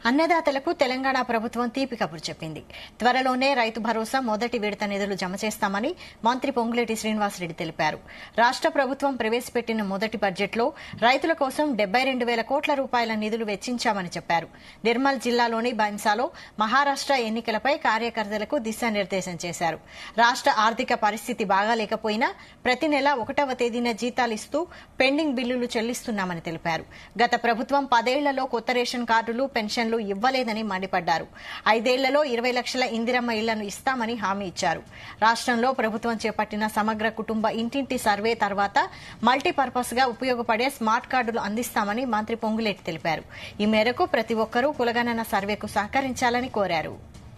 అన్నదాతలకు తెలంగాణ ప్రభుత్వం తీపి కబురు చెప్పింది త్వరలోనే రైతు భరోసా మొదటి విడత నిధులు జమ చేస్తామని మంత్రి పొంగులేటి శ్రీనివాసరెడ్డి తెలిపారు రాష్ట ప్రభుత్వం ప్రవేశపెట్టిన మొదటి బడ్జెట్లో రైతుల కోసం డెబ్బై రెండు వేల కోట్ల రూపాయల నిధులు వెచ్చించామని చెప్పారు నిర్మల్ జిల్లాలోని బైంసాలో మహారాష్ట ఎన్నికలపై కార్యకర్తలకు దిశానిర్దేశం చేశారు రాష్ట ఆర్థిక పరిస్థితి బాగాలేకపోయినా ప్రతి నెల ఒకటవ తేదీన జీతాలిస్తూ పెండింగ్ బిల్లులు చెల్లిస్తున్నామని తెలిపారు గత ప్రభుత్వం పదేళ్లలో కొత్త రేషన్ కార్డులు పెన్షన్లు ఇవ్వలేదని మండిపడ్డారు ఐదేళ్లలో ఇరవై లక్షల ఇందిరమ్మ ఇళ్లను ఇస్తామని హామీ ఇచ్చారు రాష్ట్రంలో ప్రభుత్వం చేపట్టిన సమగ్ర కుటుంబ ఇంటింటి సర్వే తర్వాత మల్టీపర్పస్ గా ఉపయోగపడే స్మార్ట్ కార్డులు అందిస్తామని మంత్రి పొంగులేటి తెలిపారు ఈ మేరకు ప్రతి ఒక్కరూ కులగణన సర్వేకు సహకరించాలని కోరారు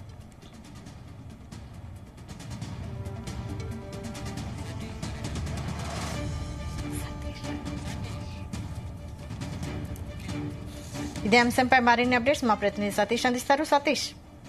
ఇదే అంశంపై మరిన్ని అప్డేట్స్ మా ప్రతినిధి సతీష్ అందిస్తారు సతీష్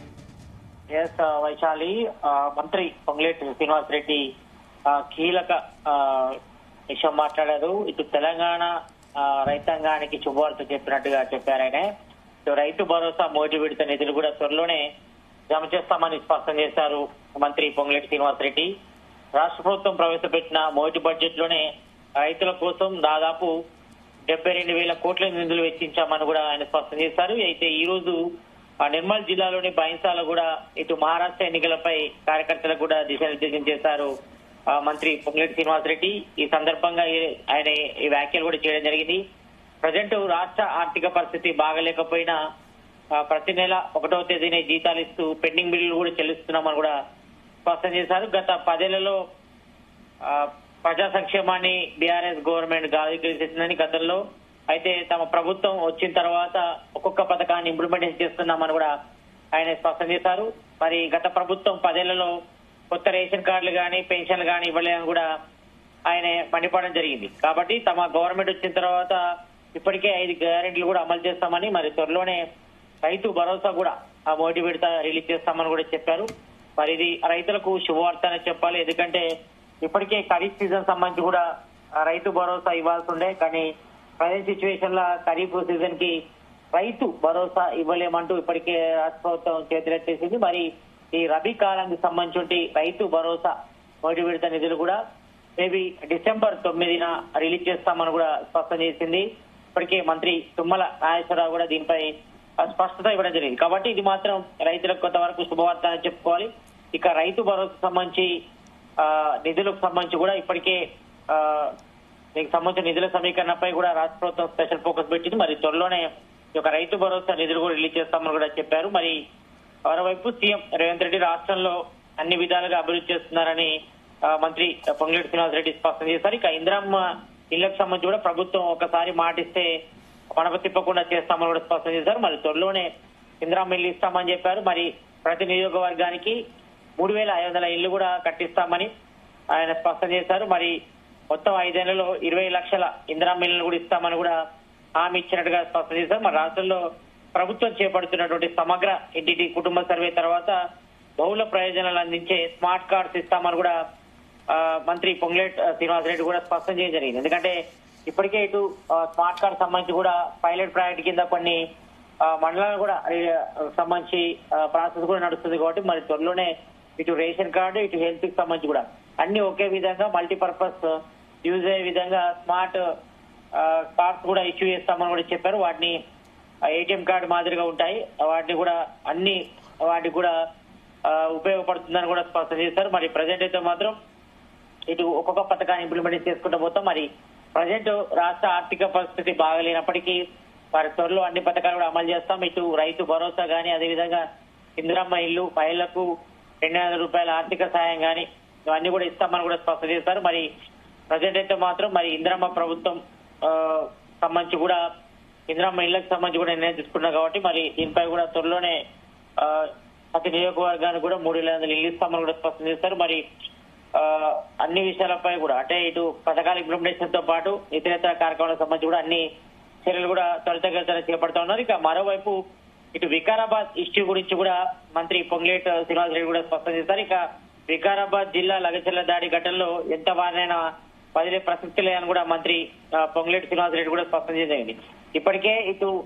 ఎస్ వైశాలి ఆ, మంత్రి పొంగులేటి శ్రీనివాస్ రెడ్డి ఆ, కీలక ఆ, విషయం మాట్లాడారు ఇటు తెలంగాణ ఆ, రైతాంగానికి శుభవార్త చెప్పినట్టుగా చెప్పారు ఆయన ఇటు రైతు భరోసా మోటి విడత నిధులు కూడా త్వరలోనే జమ చేస్తామని స్పష్టం చేశారు మంత్రి పొంగులేటి శ్రీనివాస్ రెడ్డి రాష్ట్ర ప్రభుత్వం ప్రవేశపెట్టిన మొదటి బడ్జెట్ లోనే రైతుల కోసం దాదాపు డెబ్బై రెండు వేల కోట్ల నిధులు వెచ్చించామని కూడా ఆయన స్పష్టం చేశారు అయితే ఈ రోజు ఆ నిర్మల్ జిల్లాలోని బైంసాలో కూడా ఇటు మహారాష్ట్ర ఎన్నికలపై కార్యకర్తలకు కూడా దిశానిర్దేశం చేశారు ఆ, మంత్రి పొంగులేటి శ్రీనివాస్ రెడ్డి ఈ సందర్భంగా ఈ- ఆయన ఈ వ్యాఖ్యలు కూడా చేయడం జరిగింది ప్రజెంట్ రాష్ట్ర ఆర్థిక పరిస్థితి బాగలేకపోయినా ఆ, ప్రతి నెల ఒకటో తేదీనే జీతాలు ఇస్తూ పెండింగ్ బిల్లులు కూడా చెల్లిస్తున్నామని కూడా స్పష్టం చేశారు గత పదేళ్లలో ఆ, ప్రజా సంక్షేమాన్ని బీఆర్ఎస్ గవర్నమెంట్ గాలికేసిందని గతంలో అయితే తమ ప్రభుత్వం వచ్చిన తర్వాత ఒక్కొక్క పథకాన్ని ఇంప్లిమెంటేషన్ చేస్తున్నామని కూడా ఆయన స్పష్టం చేశారు మరి గత ప్రభుత్వం పదేళ్లలో కొత్త రేషన్ కార్డులు కానీ పెన్షన్లు కానీ ఇవ్వలేదని కూడా ఆయన మండిపడడం జరిగింది కాబట్టి తమ గవర్నమెంట్ వచ్చిన తర్వాత ఇప్పటికే ఐదు గ్యారెంటీలు కూడా అమలు చేస్తామని మరి త్వరలోనే రైతు భరోసా కూడా ఆ మోటి విడత రిలీజ్ చేస్తామని కూడా చెప్పారు మరి ఇది రైతులకు శుభవార్త అని చెప్పాలి ఎందుకంటే ఇప్పటికే ఖరీఫ్ సీజన్ సంబంధించి కూడా ఆ రైతు భరోసా ఇవ్వాల్సి ఉండే కానీ ప్రజెంట్ సిచ్యువేషన్ లో ఖరీఫ్ సీజన్ కి రైతు భరోసా ఇవ్వలేమంటూ ఇప్పటికే రాష్ట్ర ప్రభుత్వం చేతులెత్తేసింది మరి ఈ రబీ కాలానికి సంబంధించి రైతు భరోసా మొదటి విడత నిధులు కూడా మేబీ డిసెంబర్ తొమ్మిదిన రిలీజ్ చేస్తామని కూడా స్పష్టం చేసింది ఇప్పటికే మంత్రి తుమ్మల నాగేశ్వరరావు కూడా దీనిపై ఆ, స్పష్టత ఇవ్వడం జరిగింది కాబట్టి ఇది మాత్రం రైతులకు కొంతవరకు శుభవార్త అని చెప్పుకోవాలి ఇక రైతు భరోసా సంబంధించి ఆ, నిధులకు సంబంధించి కూడా ఇప్పటికే ఆ, దీనికి సంబంధించిన నిధుల సమీకరణపై కూడా రాష్ట్ర ప్రభుత్వం స్పెషల్ ఫోకస్ పెట్టింది మరి త్వరలోనే ఈ యొక్క రైతు భరోసా నిధులు కూడా రిలీజ్ చేస్తామని కూడా చెప్పారు మరి మరోవైపు సీఎం రేవంత్ రెడ్డి రాష్ట్రంలో అన్ని విధాలుగా అభివృద్ధి చేస్తున్నారని ఆ, మంత్రి పొంగులేటి శ్రీనివాస్ రెడ్డి స్పష్టం చేశారు ఇక ఇందిరమ్మ ఇళ్లకు సంబంధించి కూడా ప్రభుత్వం ఒకసారి మాటిస్తే మనకు తిప్పకుండా చేస్తామని కూడా స్పష్టం చేశారు మరి త్వరలోనే ఇందిరమ్మ ఇల్లు ఇస్తామని చెప్పారు మరి ప్రతి నియోజకవర్గానికి మూడు వేల ఐదు వందల ఇల్లు కూడా కట్టిస్తామని ఆయన స్పష్టం చేశారు మరి మొత్తం ఐదేళ్లలో ఇరవై లక్షల ఇందిరమ్మ ఇళ్లను కూడా ఇస్తామని కూడా హామీ ఇచ్చినట్టుగా స్పష్టం చేశారు మరి రాష్ట్రంలో ప్రభుత్వం చేపడుతున్నటువంటి సమగ్ర ఇంటిటి కుటుంబ సర్వే తర్వాత బహుళ ప్రయోజనాలు అందించే స్మార్ట్ కార్డ్స్ ఇస్తామని కూడా ఆ, మంత్రి పొంగులేట్ శ్రీనివాస్ రెడ్డి కూడా స్పష్టం చేయడం జరిగింది ఎందుకంటే ఇప్పటికే ఇటు ఆ, స్మార్ట్ కార్డ్ సంబంధించి కూడా పైలట్ ప్రాజెక్ట్ కింద కొన్ని ఆ, మండలాలు కూడా ఆ, సంబంధించి ఆ, ప్రాసెస్ కూడా నడుస్తుంది కాబట్టి మరి త్వరలోనే ఇటు రేషన్ కార్డు ఇటు హెల్త్ కి సంబంధించి కూడా అన్ని ఒకే విధంగా మల్టీపర్పస్ యూజ్ అయ్యే విధంగా స్మార్ట్ కార్డ్స్ కూడా ఇష్యూ చేస్తామని కూడా చెప్పారు వాటిని ఏటీఎం కార్డు మాదిరిగా ఉంటాయి వాటిని కూడా అన్ని వాటికి కూడా ఆ, ఉపయోగపడుతుందని కూడా స్పష్టం చేశారు మరి ప్రజెంట్ అయితే మాత్రం ఇటు ఒక్కొక్క పథకాన్ని ఇంప్లిమెంట్ చేసుకుంటూ పోతాం మరి ప్రజెంట్ రాష్ట్ర ఆర్థిక పరిస్థితి బాగలేనప్పటికీ మరి త్వరలో అన్ని పథకాలు కూడా అమలు చేస్తాం ఇటు రైతు భరోసా గానీ అదేవిధంగా ఇందిరమ్మ ఇల్లు మహిళలకు రెండు వందల రూపాయల ఆర్థిక సాయం గానీ ఇవన్నీ కూడా ఇస్తామని కూడా స్పష్టం చేశారు మరి ప్రజెంట్ అయితే మాత్రం మరి ఇందిరమ్మ ప్రభుత్వం ఆ, సంబంధించి కూడా ఇందిరమ్మ ఇళ్లకు సంబంధించి కూడా నిర్ణయం తీసుకున్నారు కాబట్టి మరి దీనిపై కూడా త్వరలోనే ఆ, ప్రతి నియోజకవర్గానికి కూడా మూడు వేల వందలు ఇల్లు ఇస్తామని కూడా స్పష్టం చేశారు మరి ఆ, అన్ని విషయాలపై కూడా అంటే ఇటు పథకాల ఇంప్లిమెంటేషన్ తో పాటు ఇతరేతర కార్యక్రమాలకు సంబంధించి కూడా అన్ని చర్యలు కూడా త్వరితగతిన చేపడతా ఉన్నారు ఇక మరోవైపు ఇటు వికారాబాద్ ఇష్యూ గురించి కూడా మంత్రి పొంగులేట్ శ్రీనివాస్ రెడ్డి కూడా స్పష్టం చేశారు ఇక వికారాబాద్ జిల్లా లగచర్ల దాడి ఘటనలో ఎంత వారినైనా వదిలే ప్రసక్తి లేదని కూడా మంత్రి ఆ, పొంగులేటి శ్రీనివాస్ రెడ్డి కూడా స్పష్టం చేసింది ఇప్పటికే ఇటు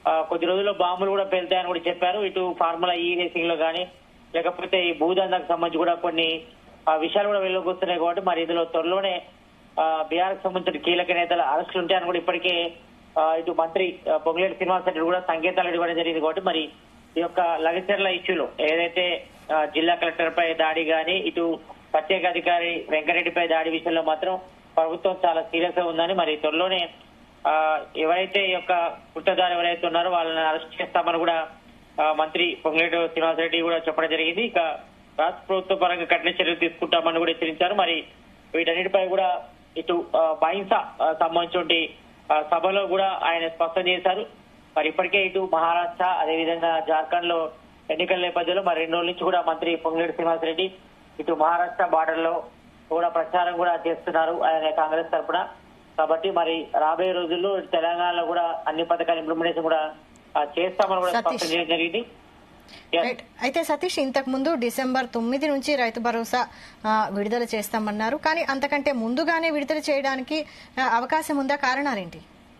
ఆ, కొద్ది రోజుల్లో బాంబులు కూడా పేలుతాయని కూడా చెప్పారు ఇటు ఫార్ములా ఈ రేసింగ్ లో కానీ లేకపోతే ఈ భూదందాకు సంబంధించి కూడా కొన్ని ఆ, విషయాలు కూడా వెలువకొస్తున్నాయి కాబట్టి మరి ఇందులో త్వరలోనే బీఆర్ సంబంధించిన కీలక నేతల అరెస్టులు ఉంటాయని కూడా ఇప్పటికే ఆ, ఇటు మంత్రి ఆ, పొంగులేటి శ్రీనివాస్ రెడ్డి కూడా సంకేతాలు ఇవ్వడం జరిగింది కాబట్టి మరి ఈ యొక్క లగచర్ల ఇష్యూలో ఏదైతే ఆ, జిల్లా కలెక్టర్ పై దాడి గాని ఇటు ప్రత్యేక అధికారి వెంకరెడ్డిపై దాడి విషయంలో మాత్రం ప్రభుత్వం చాలా సీరియస్ గా ఉందని మరి త్వరలోనే ఆ, ఎవరైతే ఈ యొక్క కుట్రదారు ఎవరైతే ఉన్నారో వాళ్ళని అరెస్ట్ చేస్తామని కూడా ఆ, మంత్రి పొంగులేటి శ్రీనివాస్ రెడ్డి కూడా చెప్పడం జరిగింది ఇక రాష్ట్ర ప్రభుత్వ పరంగా కఠిన చర్యలు తీసుకుంటామని కూడా హెచ్చరించారు మరి వీటన్నిటిపై కూడా ఇటు ఆ, బహింస ఆ, సంబంధించి ఆ, సభలో కూడా ఆయన స్పష్టం చేశారు మరి ఇప్పటికే ఇటు మహారాష్ట్ర అదేవిధంగా జార్ఖండ్ లో ఎన్నికల నేపథ్యంలో మరి రెండు రోజుల నుంచి కూడా మంత్రి పొంగులేటి శ్రీనివాస్ రెడ్డి ఇటు మహారాష్ట్ర బార్డర్ లో కూడా ప్రచారం కూడా చేస్తున్నారు ఆయన కాంగ్రెస్ తరఫున కాబట్టి మరి రాబోయే రోజుల్లో ఇటు తెలంగాణలో కూడా అన్ని పథకాల ఇంప్లిమెంటేషన్ కూడా ఆ, చేస్తామని కూడా సతీష్. స్పష్టం చేయడం జరిగింది Yes. రైట్ అయితే సతీష్ ఇంతకు ముందు డిసెంబర్ తొమ్మిది నుంచి రైతు భరోసా ఆ, విడుదల చేస్తామన్నారు కానీ అంతకంటే ముందుగానే విడుదల చేయడానికి ఆ, అవకాశం ఉందా కారణాలేంటి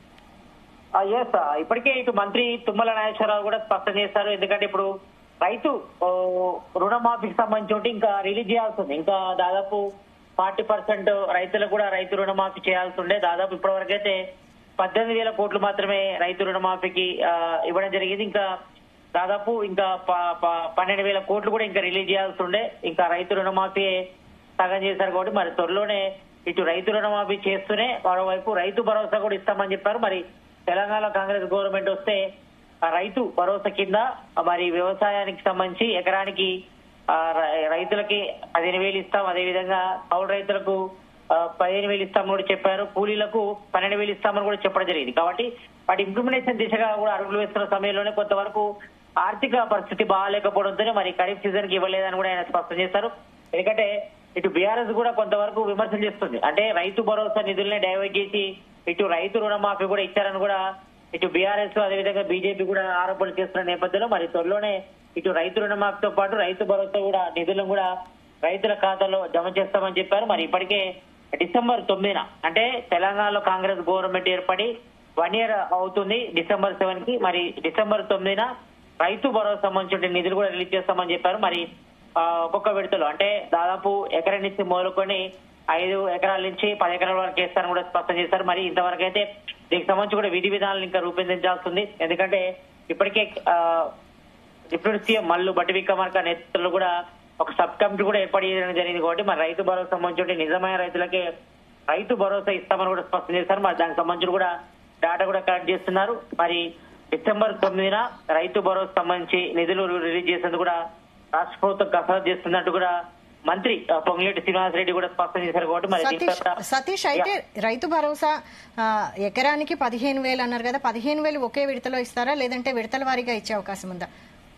ఎస్ ఇప్పటికే ఇటు మంత్రి తుమ్మల నాగేశ్వరరావు కూడా స్పష్టం చేశారు ఎందుకంటే ఇప్పుడు రైతు ఓ, రుణమాఫీకి సంబంధించి ఉంటే ఇంకా రిలీజ్ చేయాల్సి ఉంది ఇంకా దాదాపు ఫార్టీ పర్సెంట్ రైతులకు కూడా రైతు రుణమాఫీ చేయాల్సి ఉండే దాదాపు ఇప్పటివరకైతే పద్దెనిమిది వేల కోట్లు మాత్రమే రైతు రుణమాఫీకి ఆ, ఇవ్వడం జరిగింది ఇంకా దాదాపు ఇంకా ప- ప- పన్నెండు వేల కోట్లు కూడా ఇంకా రిలీజ్ చేయాల్సి ఉండే ఇంకా రైతు రుణమాఫీ సగం చేశారు కాబట్టి మరి త్వరలోనే ఇటు రైతు రుణమాఫీ చేస్తూనే మరోవైపు రైతు భరోసా కూడా ఇస్తామని చెప్పారు మరి తెలంగాణ కాంగ్రెస్ గవర్నమెంట్ వస్తే ఆ రైతు భరోసా కింద మరి వ్యవసాయానికి సంబంధించి ఎకరానికి ఆ, రై- రైతులకి పదిహేను వేలు ఇస్తాం అదేవిధంగా కౌలు రైతులకు ఆ, పదిహేను వేలు ఇస్తామని కూడా చెప్పారు కూలీలకు పన్నెండు వేలు ఇస్తామని కూడా చెప్పడం జరిగింది కాబట్టి వాటి ఇంప్లిమెంటేషన్ దిశగా కూడా అడుగులు వేస్తున్న సమయంలోనే కొంతవరకు ఆర్థిక పరిస్థితి బాగాలేకపోవడంతోనే మరి ఖరీఫ్ సీజన్ కి ఇవ్వలేదని కూడా ఆయన స్పష్టం చేశారు ఎందుకంటే ఇటు బీఆర్ఎస్ కూడా కొంతవరకు విమర్శలు చేస్తుంది అంటే రైతు భరోసా నిధుల్ని డైవర్ట్ చేసి ఇటు రైతు రుణమాఫీ కూడా ఇచ్చారని కూడా ఇటు బీఆర్ఎస్ అదేవిధంగా బీజేపీ కూడా ఆరోపణలు చేస్తున్న నేపథ్యంలో మరి త్వరలోనే ఇటు రైతు రుణమాఫీతో పాటు రైతు భరోసా కూడా నిధులను కూడా రైతుల ఖాతాలో జమ చేస్తామని చెప్పారు మరి ఇప్పటికే డిసెంబర్ తొమ్మిదిన అంటే తెలంగాణలో కాంగ్రెస్ గవర్నమెంట్ ఏర్పడి వన్ ఇయర్ అవుతుంది డిసెంబర్ సెవెన్ కి మరి డిసెంబర్ తొమ్మిదిన రైతు భరోసా సంబంధించిన నిధులు కూడా రిలీజ్ చేస్తామని చెప్పారు మరి ఆ, ఒక్కొక్క విడతలో అంటే దాదాపు ఎకరం నుంచి మొదలుకొని ఐదు ఎకరాల నుంచి పది ఎకరాల వరకు వేస్తారని కూడా స్పష్టం చేశారు మరి ఇంతవరకు అయితే దీనికి సంబంధించి కూడా విధి విధానాలు ఇంకా రూపొందించాల్సి ఉంది ఎందుకంటే ఇప్పటికే ఆ, డిప్యూటీ సీఎం మల్లు బట్టి విక్రమార్క నేతృత్వంలో కూడా ఒక సబ్ కమిటీ కూడా ఏర్పాటు చేయడం జరిగింది కాబట్టి మరి రైతు భరోసా సంబంధించి నిజమైన రైతులకే రైతు భరోసా ఇస్తామని కూడా స్పష్టం చేశారు మరి దానికి సంబంధించి కూడా డేటా కూడా కలెక్ట్ చేస్తున్నారు మరి డిసెంబర్ తొమ్మిదిన రైతు భరోసా సంబంధించి నిధులు రిలీజ్ చేసేందుకు కూడా రాష్ట్ర ప్రభుత్వం కసరత్తు చేస్తున్నట్టు కూడా మంత్రి ఆ, పొంగులేటి శ్రీనివాస్ రెడ్డి కూడా స్పష్టం చేశారు కాబట్టి మరి దీని సతీష్ తర్వాత- సతీష్ అయితే రైతు భరోసా ఆ, ఎకరానికి పదిహేను వేలు అన్నారు కదా పదిహేను వేలు ఒకే విడతలో ఇస్తారా లేదంటే విడతల వారీగా ఇచ్చే అవకాశం ఉందా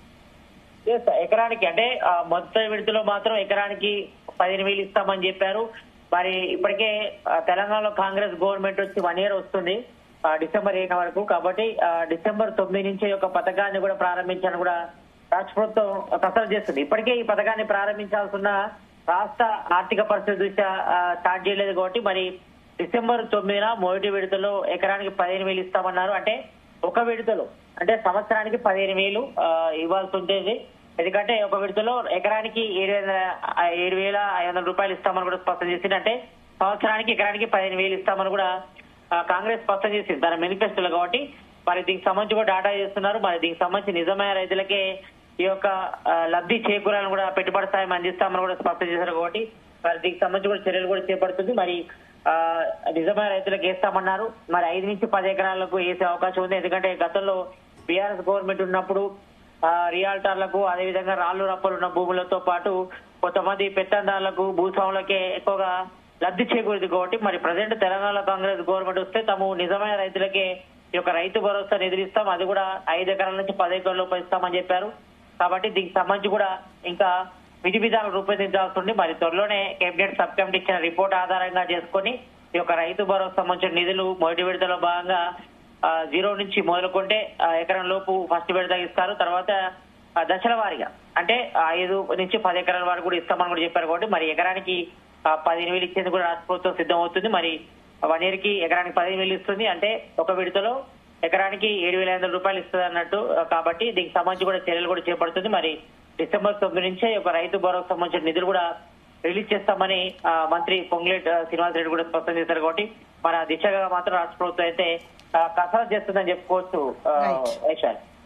Yes, ఎకరానికి అంటే ఆ, మొదటి విడతలో మాత్రం ఎకరానికి పదిహేను వేలు ఇస్తామని చెప్పారు మరి ఇప్పటికే ఆ, తెలంగాణలో కాంగ్రెస్ గవర్నమెంట్ వచ్చి వన్ ఇయర్ వస్తుంది ఆ, డిసెంబర్ ఏడు వరకు కాబట్టి ఆ, డిసెంబర్ తొమ్మిది నుంచి ఈ యొక్క పథకాన్ని కూడా ప్రారంభించాలని కూడా రాష్ట్ర ప్రభుత్వం కసరత్తు చేస్తుంది ఇప్పటికే ఈ పథకాన్ని ప్రారంభించాల్సిన రాష్ట్ర ఆర్థిక పరిస్థితి దృష్ట్యా ఆ, స్టార్ట్ చేయలేదు కాబట్టి మరి డిసెంబర్ తొమ్మిదిన మొదటి విడతలో ఎకరానికి పదిహేను వేలు ఇస్తామన్నారు అంటే ఒక విడతలో అంటే సంవత్సరానికి పదిహేను వేలు ఆ, ఇవ్వాల్సి ఉంటుంది ఎందుకంటే ఒక విడతలో ఎకరానికి ఏడు వేల ఏడు వేల ఐదు వందల రూపాయలు ఇస్తామని కూడా స్పష్టం చేసింది అంటే సంవత్సరానికి ఎకరానికి పదిహేను వేలు ఇస్తామని కూడా ఆ, కాంగ్రెస్ స్పష్టం చేసింది తన మేనిఫెస్టోలో కాబట్టి మరి దీనికి సంబంధించి కూడా డాటా చేస్తున్నారు మరి దీనికి సంబంధించి నిజమైన రైతులకే ఈ యొక్క ఆ, లబ్ధి చేకూరాలని కూడా పెట్టుబడి సాయం అందిస్తామని కూడా స్పష్టం చేశారు కాబట్టి మరి దీనికి సంబంధించి కూడా చర్యలు కూడా చేపడుతుంది మరి ఆ, నిజమైన రైతులకు వేస్తామన్నారు మరి ఐదు నుంచి పది ఎకరాలకు వేసే అవకాశం ఉంది ఎందుకంటే గతంలో బీఆర్ఎస్ గవర్నమెంట్ ఉన్నప్పుడు ఆ, రియాల్టర్లకు అదేవిధంగా రాళ్లు రప్పలు ఉన్న భూములతో పాటు కొంతమంది పెత్తందారులకు భూస్వాములకే ఎక్కువగా లబ్ధి చేకూరింది కాబట్టి మరి ప్రజెంట్ తెలంగాణ కాంగ్రెస్ గవర్నమెంట్ వస్తే తాము నిజమైన రైతులకే ఈ యొక్క రైతు భరోసా నిధులు ఇస్తాం అది కూడా ఐదు ఎకరాల నుంచి పది ఎకరాల లోపు ఇస్తామని చెప్పారు కాబట్టి దీనికి సంబంధించి కూడా ఇంకా విధి విధానాలు రూపొందించాల్సి ఉంది మరి త్వరలోనే కేబినెట్ సబ్ కమిటీ ఇచ్చిన రిపోర్ట్ ఆధారంగా చేసుకొని ఈ యొక్క రైతు భరోసా సంబంధించిన నిధులు మొదటి విడతలో భాగంగా ఆ, జీరో నుంచి మొదలుకుంటే ఆ, ఎకరం లోపు ఫస్ట్ విడత ఇస్తారు తర్వాత ఆ, దశల వారీగా అంటే ఐదు నుంచి పది ఎకరాల వరకు కూడా ఇస్తామని కూడా చెప్పారు కాబట్టి మరి ఎకరానికి ఆ, పదిహేను వేలు ఇచ్చేందుకు కూడా రాష్ట్ర ప్రభుత్వం సిద్ధం అవుతుంది మరి వన్ ఇయర్ కి ఎకరానికి పదిహేను వేలు ఇస్తుంది అంటే ఒక విడతలో ఎకరానికి ఏడు వేల ఐదు వందల రూపాయలు ఇస్తుంది అన్నట్టు ఆ, కాబట్టి దీనికి సంబంధించి కూడా చర్యలు కూడా చేపడుతుంది మరి డిసెంబర్ తొమ్మిది నుంచే ఒక రైతు భరోసా సంబంధించిన నిధులు కూడా రిలీజ్ చేస్తామని ఆ, మంత్రి పొంగులేటి ఆ, శ్రీనివాస్ రెడ్డి కూడా స్పష్టం చేశారు కాబట్టి మన దిశగా మాత్రం రాష్ట్ర ప్రభుత్వం అయితే ఆ, కసరత్తు చేస్తుందని చెప్పుకోవచ్చు ఆ, Right. వైశాలి